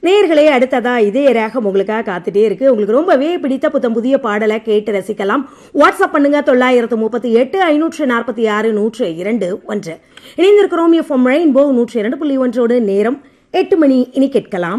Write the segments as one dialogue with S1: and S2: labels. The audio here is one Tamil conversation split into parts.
S1: நேர்களே அடுத்ததா இதே ரேகம் உங்களுக்காக காத்துட்டே இருக்கு உங்களுக்கு ரொம்பவே பிடித்த புத்தம் புதிய பாடலை கேட்டு ரசிக்கலாம் வாட்ஸ்அப் பண்ணுங்க தொள்ளாயிரத்து முப்பத்தி எட்டு ஐநூற்று நாற்பத்தி ஆறு நூற்று இரண்டு ஒன்று இணைந்திருக்கிறோம் எஃப்எம் ரெயின்போ நூற்று இரண்டு புள்ளி ஒன்றோடு நேரம் எட்டு மணி இனி கேட்கலாம்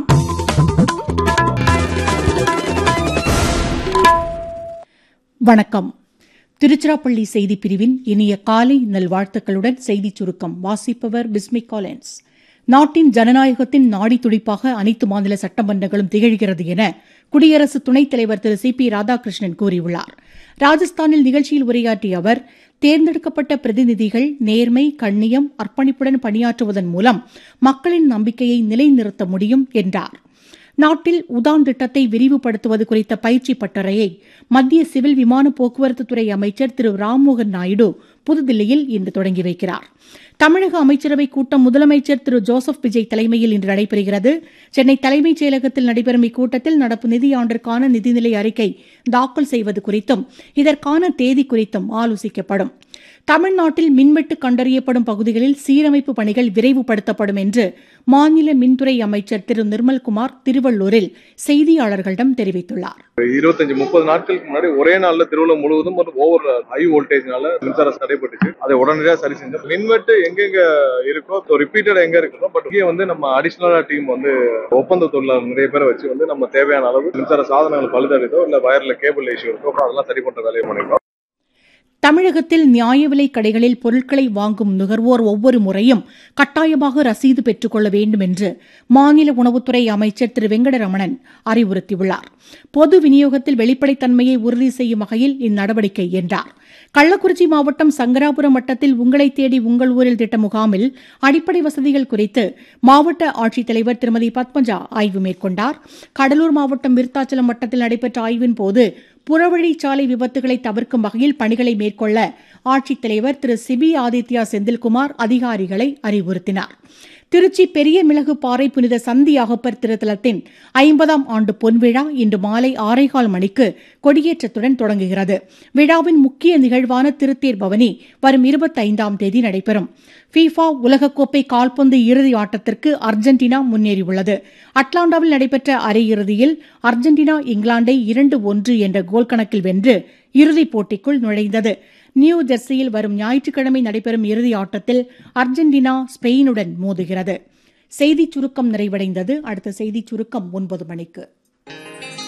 S2: வணக்கம் திருச்சிராப்பள்ளி செய்தி பிரிவின் இனிய காலை நல்வாழ்த்துக்களுடன் செய்திச் சுருக்கம் வாசிப்பவர் பிஸ்மி காலன்ஸ் நாட்டின் ஜனநாயகத்தின் நாடி துடிப்பாக அனைத்து மாநில சட்டமன்றங்களும் திகழ்கிறது என குடியரசு துணைத் தலைவர் திரு சி பி ராதாகிருஷ்ணன் கூறியுள்ளார் ராஜஸ்தானில் நிகழ்ச்சியில் உரையாற்றிய அவர் தேர்ந்தெடுக்கப்பட்ட பிரதிநிதிகள் நேர்மை கண்ணியம் அர்ப்பணிப்புடன் பணியாற்றுவதன் மூலம் மக்களின் நம்பிக்கையை நிலைநிறுத்த முடியும் என்றார் நாட்டில் உதான் திட்டத்தை விரிவுபடுத்துவது குறித்த பயிற்சி பட்டறையை மத்திய சிவில் விமான போக்குவரத்துத்துறை அமைச்சர் திரு ராம்மோகன் நாயுடு புதுதில்லியில் இன்று தொடங்கி வைக்கிறார் தமிழக அமைச்சரவைக் கூட்டம் முதலமைச்சர் திரு ஜோசப் விஜய் தலைமையில் இன்று நடைபெறுகிறது சென்னை தலைமைச் செயலகத்தில் நடைபெறும் இக்கூட்டத்தில் நடப்பு நிதியாண்டிற்கான நிதிநிலை அறிக்கை தாக்கல் செய்வது குறித்தும் இதற்கான தேதி குறித்தும் ஆலோசிக்கப்படும் தமிழ்நாட்டில் மின்வெட்டு கண்டறியப்படும் பகுதிகளில் சீரமைப்பு பணிகள் விரைவுபடுத்தப்படும் என்று மாநில மின்துறை அமைச்சர் திரு நிர்மல்குமார் திருவள்ளூரில் செய்தியாளர்களிடம் தெரிவித்துள்ளார்
S3: இருபத்தஞ்சு முப்பது நாட்களுக்கு முன்னாடி ஒரே நாள்ல திருவள்ளூர் முழுவதும் ஒரு ஓவர் ஹை வோல்டேஜ்னால மின்சாரம் தடைப்பட்டுச்சு அதை உடனடியாக சரி செஞ்சோம் மின்வெட்டு எங்கெங்க இருக்கோ ரிப்பீட்டட் எங்க இருக்கோ பட் இங்கே வந்து நம்ம அடிஷனலா டீம் வந்து ஒப்பந்த தொழிலாளர் நிறைய பேரை வச்சு வந்து நம்ம தேவையான அளவு மின்சார சாதனங்கள் பழுதடைதோ இல்ல வயர்ல கேபிள் இஷ்யூ இருக்கோ அப்புறம் அதெல்லாம் சரி பண்ற வேலையை பண்ணிருக்கோம்
S2: தமிழகத்தில் நியாய விலைக் கடைகளில் பொருட்களை வாங்கும் நுகர்வோர் ஒவ்வொரு முறையும் கட்டாயமாக ரசீது பெற்றுக்கொள்ள வேண்டும் என்று மாநில உணவுத்துறை அமைச்சர் திரு வெங்கடரமணன் அறிவுறுத்தியுள்ளார் பொது விநியோகத்தில் வெளிப்படைத்தன்மையை உறுதி செய்யும் வகையில் இந்நடவடிக்கை என்றார் கள்ளக்குறிச்சி மாவட்டம் சங்கராபுரம் வட்டத்தில் உங்களை தேடி உங்கள் ஊரில் திட்ட முகாமில் அடிப்படை வசதிகள் குறித்து மாவட்ட ஆட்சித்தலைவர் திருமதி பத்மஜா ஆய்வு மேற்கொண்டார் கடலூர் மாவட்டம் விருத்தாச்சலம் வட்டத்தில் நடைபெற்ற ஆய்வின் போது புறவழிச்சாலை விபத்துகளை தவிர்க்கும் வகையில் பணிகளை மேற்கொள்ள ஆட்சித்தலைவர் திரு சிபி ஆதித்யா செந்தில்குமார் அதிகாரிகளை அறிவுறுத்தினார் திருச்சி பெரிய மிளகு பாறை புனித சந்தி அகப்பர் திருத்தலத்தின் ஐம்பதாம் ஆண்டு பொன்விழா இன்று மாலை ஆறேகால் மணிக்கு கொடியேற்றத்துடன் தொடங்குகிறது விழாவின் முக்கிய நிகழ்வான திருத்தேர் பவனி வரும் இருபத்தைந்தாம் தேதி நடைபெறும் ஃபீஃபா உலகக்கோப்பை கால்பந்து இறுதி ஆட்டத்திற்கு அர்ஜென்டினா முன்னேறியுள்ளது அட்லாண்டாவில் நடைபெற்ற அரையிறுதியில் அர்ஜென்டினா இங்கிலாந்தை இரண்டு ஒன்று என்ற கோல் கணக்கில் வென்று இறுதிப் போட்டிக்குள் நுழைந்தது நியூ ஜெர்சியில் வரும் ஞாயிற்றுக்கிழமை நடைபெறும் இறுதி ஆட்டத்தில் அர்ஜென்டினா ஸ்பெயினுடன் மோதுகிறது செய்திச் சுருக்கம் நிறைவடைந்தது அடுத்த செய்திச் சுருக்கம் ஒன்பது மணிக்கு